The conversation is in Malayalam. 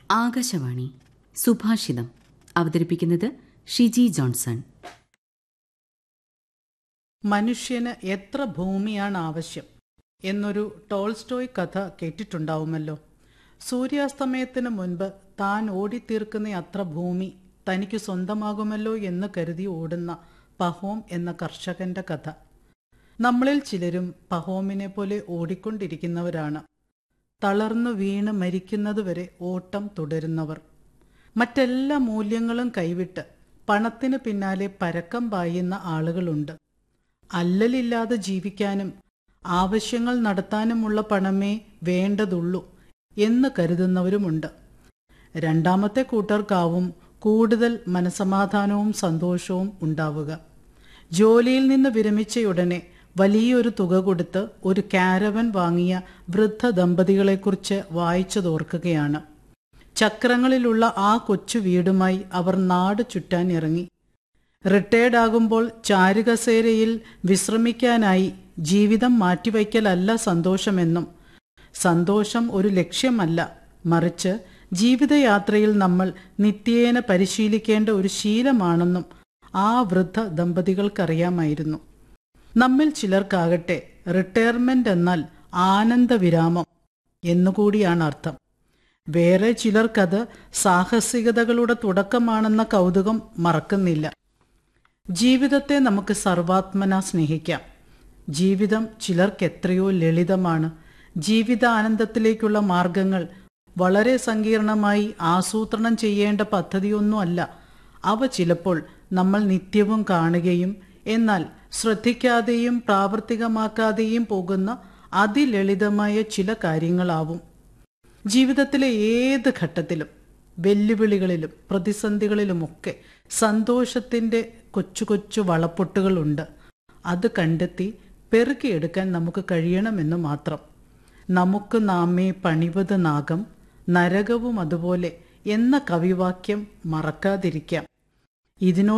ആകാശവാണി സുഭാഷിതം അവതരിപ്പിക്കുന്നത് ഷിജി ജോൺസൺ മനുഷ്യന് എത്ര ഭൂമിയാണ് ആവശ്യം എന്നൊരു ടോൾസ്റ്റോയ് കഥ കേട്ടിട്ടുണ്ടാവുമല്ലോ സൂര്യാസ്തമയത്തിന് മുൻപ് താൻ ഓടിത്തീർക്കുന്ന അത്ര ഭൂമി തനിക്ക് സ്വന്തമാകുമല്ലോ എന്ന് കരുതി ഓടുന്ന പഹോം എന്ന കർഷകന്റെ കഥ നമ്മളിൽ ചിലരും പഹോമിനെ പോലെ ഓടിക്കൊണ്ടിരിക്കുന്നവരാണ് തളർന്നു വീണ് മരിക്കുന്നതുവരെ ഓട്ടം തുടരുന്നവർ മറ്റെല്ലാ മൂല്യങ്ങളും കൈവിട്ട് പണത്തിന് പിന്നാലെ പരക്കം പായുന്ന ആളുകളുണ്ട് അല്ലലില്ലാതെ ജീവിക്കാനും ആവശ്യങ്ങൾ നടത്താനുമുള്ള പണമേ വേണ്ടതുള്ളൂ എന്ന് കരുതുന്നവരുമുണ്ട് രണ്ടാമത്തെ കൂട്ടർക്കാവും കൂടുതൽ മനസമാധാനവും സന്തോഷവും ഉണ്ടാവുക ജോലിയിൽ നിന്ന് വിരമിച്ചയുടനെ വലിയൊരു തുക കൊടുത്ത് ഒരു കാരവൻ വാങ്ങിയ വൃദ്ധ ദമ്പതികളെക്കുറിച്ച് വായിച്ചതോർക്കുകയാണ് ചക്രങ്ങളിലുള്ള ആ കൊച്ചു വീടുമായി അവർ നാട് ചുറ്റാൻ ഇറങ്ങി റിട്ടയർഡ് ആകുമ്പോൾ ചാരുകസേരയിൽ വിശ്രമിക്കാനായി ജീവിതം മാറ്റിവയ്ക്കലല്ല സന്തോഷമെന്നും സന്തോഷം ഒരു ലക്ഷ്യമല്ല മറിച്ച് ജീവിതയാത്രയിൽ നമ്മൾ നിത്യേന പരിശീലിക്കേണ്ട ഒരു ശീലമാണെന്നും ആ വൃദ്ധ ദമ്പതികൾക്കറിയാമായിരുന്നു നമ്മിൽ ചിലർക്കാകട്ടെ റിട്ടയർമെന്റ് എന്നാൽ ആനന്ദവിരാമം എന്നുകൂടിയാണ് അർത്ഥം വേറെ ചിലർക്കത് സാഹസികതകളുടെ തുടക്കമാണെന്ന കൗതുകം മറക്കുന്നില്ല ജീവിതത്തെ നമുക്ക് സർവാത്മന സ്നേഹിക്കാം ജീവിതം ചിലർക്ക് എത്രയോ ലളിതമാണ് ജീവിതാനന്ദത്തിലേക്കുള്ള മാർഗങ്ങൾ വളരെ സങ്കീർണമായി ആസൂത്രണം ചെയ്യേണ്ട പദ്ധതിയൊന്നുമല്ല അവ ചിലപ്പോൾ നമ്മൾ നിത്യവും കാണുകയും എന്നാൽ ശ്രദ്ധിക്കാതെയും പ്രാവർത്തികമാക്കാതെയും പോകുന്ന അതിലളിതമായ ചില കാര്യങ്ങളാവും ജീവിതത്തിലെ ഏത് ഘട്ടത്തിലും വെല്ലുവിളികളിലും പ്രതിസന്ധികളിലുമൊക്കെ സന്തോഷത്തിൻ്റെ കൊച്ചു കൊച്ചു വളപ്പൊട്ടുകളുണ്ട് അത് കണ്ടെത്തി പെറുക്കിയെടുക്കാൻ നമുക്ക് കഴിയണമെന്ന് മാത്രം നമുക്ക് നാമേ പണിവത് നാഗം നരകവും അതുപോലെ എന്ന കവിവാക്യം മറക്കാതിരിക്കാം ഇതിനോട്